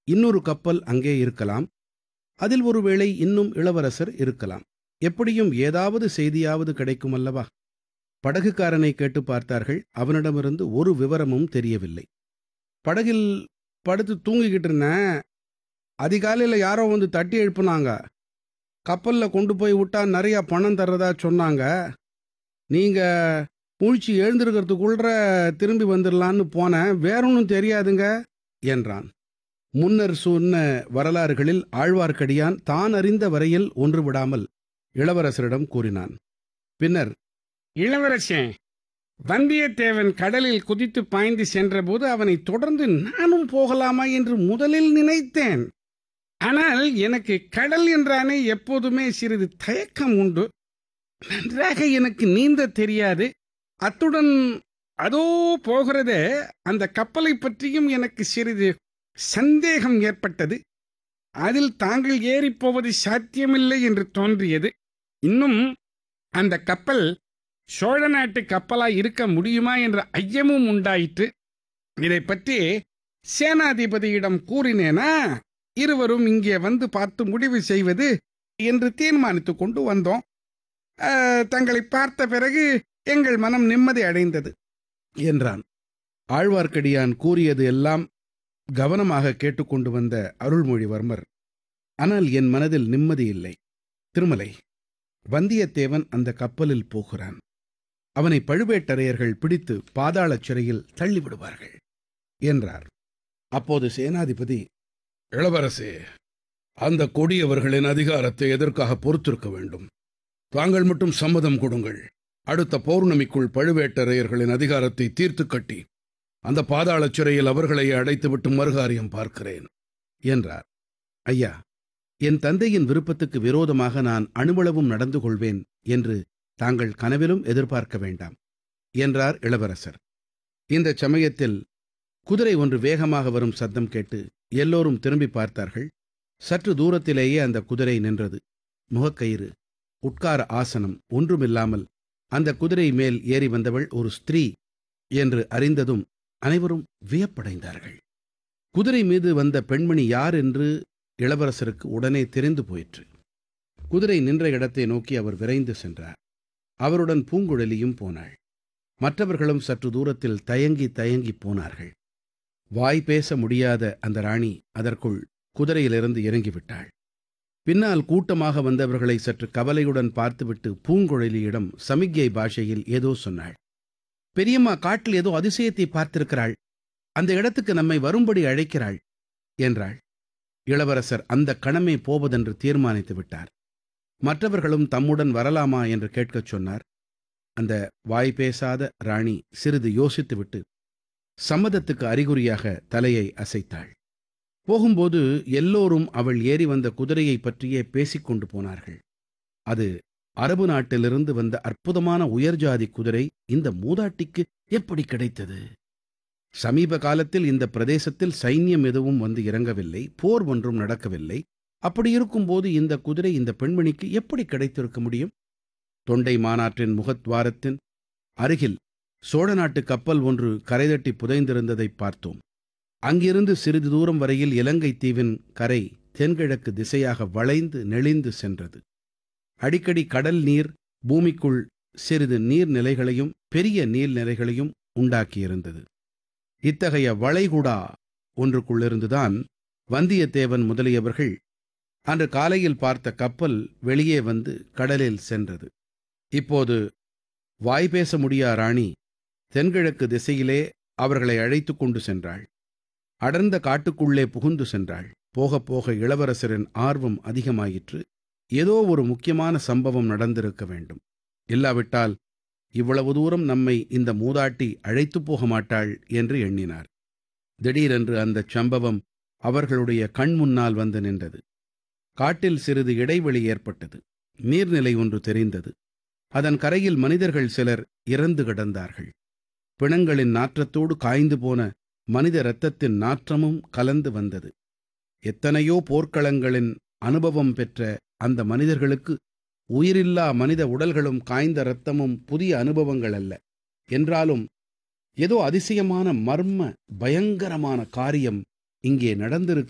இன்னொரு கப்பல் அங்கே இருக்கலாம் அதில் ஒருவேளை இன்னும் இளவரசர் இருக்கலாம் எப்படியும் ஏதாவது செய்தியாவது கிடைக்கும் அல்லவா படகுக்காரனை கேட்டு பார்த்தார்கள் அவனிடமிருந்து ஒரு விவரமும் தெரியவில்லை படகில் படுத்து தூங்கிக்கிட்டு இருந்தேன் அதிகாலையில் யாரோ வந்து தட்டி எழுப்புனாங்க கப்பலில் கொண்டு போய் விட்டா நிறையா பணம் தர்றதா சொன்னாங்க நீங்கள் முழிச்சு எழுந்திருக்கிறதுக்குள்ள திரும்பி வந்துடலான்னு போனேன் வேற ஒன்றும் தெரியாதுங்க என்றான் முன்னர் சொன்ன வரலாறுகளில் ஆழ்வார்க்கடியான் தான் அறிந்த வரையில் ஒன்று விடாமல் இளவரசரிடம் கூறினான் பின்னர் இளவரசே வந்தியத்தேவன் கடலில் குதித்து பாய்ந்து சென்றபோது அவனை தொடர்ந்து நானும் போகலாமா என்று முதலில் நினைத்தேன் ஆனால் எனக்கு கடல் என்றானே எப்போதுமே சிறிது தயக்கம் உண்டு நன்றாக எனக்கு நீந்த தெரியாது அத்துடன் அதோ போகிறதே அந்த கப்பலை பற்றியும் எனக்கு சிறிது சந்தேகம் ஏற்பட்டது அதில் தாங்கள் ஏறிப் போவது சாத்தியமில்லை என்று தோன்றியது இன்னும் அந்த கப்பல் சோழ நாட்டு கப்பலாய் இருக்க முடியுமா என்ற ஐயமும் உண்டாயிற்று இதை பற்றி சேனாதிபதியிடம் கூறினேனா இருவரும் இங்கே வந்து பார்த்து முடிவு செய்வது என்று தீர்மானித்துக் கொண்டு வந்தோம் அஹ், தங்களை பார்த்த பிறகு எங்கள் மனம் நிம்மதி அடைந்தது என்றான் ஆழ்வார்க்கடியான் கூறியது எல்லாம் கவனமாக கேட்டுக்கொண்டு வந்த அருள்மொழிவர்மர் ஆனால் என் மனதில் நிம்மதி இல்லை திருமலை வந்தியத்தேவன் அந்த கப்பலில் போகிறான் அவனை பழுவேட்டரையர்கள் பிடித்து பாதாளச் சிறையில் தள்ளிவிடுவார்கள் என்றார் அப்போது சேனாதிபதி இளவரசே அந்த கொடியவர்களின் அதிகாரத்தை எதற்காக பொறுத்திருக்க வேண்டும் தாங்கள் மட்டும் சம்மதம் கொடுங்கள் அடுத்த பௌர்ணமிக்குள் பழுவேட்டரையர்களின் அதிகாரத்தை தீர்த்து கட்டி அந்த பாதாளச் சிறையில் அவர்களை அடைத்துவிட்டு மறுகாரியம் பார்க்கிறேன் என்றார் ஐயா என் தந்தையின் விருப்பத்துக்கு விரோதமாக நான் அணுவளவும் நடந்து கொள்வேன் என்று தாங்கள் கனவிலும் எதிர்பார்க்க வேண்டாம் என்றார் இளவரசர் இந்த சமயத்தில் குதிரை ஒன்று வேகமாக வரும் சத்தம் கேட்டு எல்லோரும் திரும்பி பார்த்தார்கள் சற்று தூரத்திலேயே அந்த குதிரை நின்றது முகக்கயிறு உட்கார ஆசனம் ஒன்றுமில்லாமல் அந்த குதிரை மேல் ஏறி வந்தவள் ஒரு ஸ்திரீ என்று அறிந்ததும் அனைவரும் வியப்படைந்தார்கள் குதிரை மீது வந்த பெண்மணி யார் என்று இளவரசருக்கு உடனே தெரிந்து போயிற்று குதிரை நின்ற இடத்தை நோக்கி அவர் விரைந்து சென்றார் அவருடன் பூங்குழலியும் போனாள் மற்றவர்களும் சற்று தூரத்தில் தயங்கி தயங்கி போனார்கள் வாய் பேச முடியாத அந்த ராணி அதற்குள் குதிரையிலிருந்து இறங்கிவிட்டாள் பின்னால் கூட்டமாக வந்தவர்களை சற்று கவலையுடன் பார்த்துவிட்டு பூங்குழலியிடம் சமிக்ஞை பாஷையில் ஏதோ சொன்னாள் பெரியம்மா காட்டில் ஏதோ அதிசயத்தை பார்த்திருக்கிறாள் அந்த இடத்துக்கு நம்மை வரும்படி அழைக்கிறாள் என்றாள் இளவரசர் அந்த கணமே போவதென்று தீர்மானித்து விட்டார் மற்றவர்களும் தம்முடன் வரலாமா என்று கேட்கச் சொன்னார் அந்த வாய் பேசாத ராணி சிறிது யோசித்துவிட்டு சம்மதத்துக்கு அறிகுறியாக தலையை அசைத்தாள் போகும்போது எல்லோரும் அவள் ஏறி வந்த குதிரையைப் பற்றியே பேசிக்கொண்டு போனார்கள் அது அரபு நாட்டிலிருந்து வந்த அற்புதமான உயர்ஜாதி குதிரை இந்த மூதாட்டிக்கு எப்படி கிடைத்தது சமீப காலத்தில் இந்த பிரதேசத்தில் சைன்யம் எதுவும் வந்து இறங்கவில்லை போர் ஒன்றும் நடக்கவில்லை அப்படி இருக்கும்போது இந்த குதிரை இந்த பெண்மணிக்கு எப்படி கிடைத்திருக்க முடியும் தொண்டை மாநாட்டின் முகத்வாரத்தின் அருகில் சோழ நாட்டு கப்பல் ஒன்று கரைதட்டி புதைந்திருந்ததை பார்த்தோம் அங்கிருந்து சிறிது தூரம் வரையில் இலங்கை தீவின் கரை தென்கிழக்கு திசையாக வளைந்து நெளிந்து சென்றது அடிக்கடி கடல் நீர் பூமிக்குள் சிறிது நீர்நிலைகளையும் பெரிய நீர்நிலைகளையும் உண்டாக்கியிருந்தது இத்தகைய வளைகுடா ஒன்றுக்குள்ளிருந்துதான் வந்தியத்தேவன் முதலியவர்கள் அன்று காலையில் பார்த்த கப்பல் வெளியே வந்து கடலில் சென்றது இப்போது வாய் பேச முடியா ராணி தென்கிழக்கு திசையிலே அவர்களை அழைத்து கொண்டு சென்றாள் அடர்ந்த காட்டுக்குள்ளே புகுந்து சென்றாள் போகப் போக இளவரசரின் ஆர்வம் அதிகமாயிற்று ஏதோ ஒரு முக்கியமான சம்பவம் நடந்திருக்க வேண்டும் இல்லாவிட்டால் இவ்வளவு தூரம் நம்மை இந்த மூதாட்டி அழைத்துப் போக மாட்டாள் என்று எண்ணினார் திடீரென்று அந்தச் சம்பவம் அவர்களுடைய கண் முன்னால் வந்து நின்றது காட்டில் சிறிது இடைவெளி ஏற்பட்டது நீர்நிலை ஒன்று தெரிந்தது அதன் கரையில் மனிதர்கள் சிலர் இறந்து கிடந்தார்கள் பிணங்களின் நாற்றத்தோடு காய்ந்து போன மனித இரத்தத்தின் நாற்றமும் கலந்து வந்தது எத்தனையோ போர்க்களங்களின் அனுபவம் பெற்ற அந்த மனிதர்களுக்கு உயிரில்லா மனித உடல்களும் காய்ந்த இரத்தமும் புதிய அனுபவங்கள் அல்ல என்றாலும் ஏதோ அதிசயமான மர்ம பயங்கரமான காரியம் இங்கே நடந்திருக்கிறது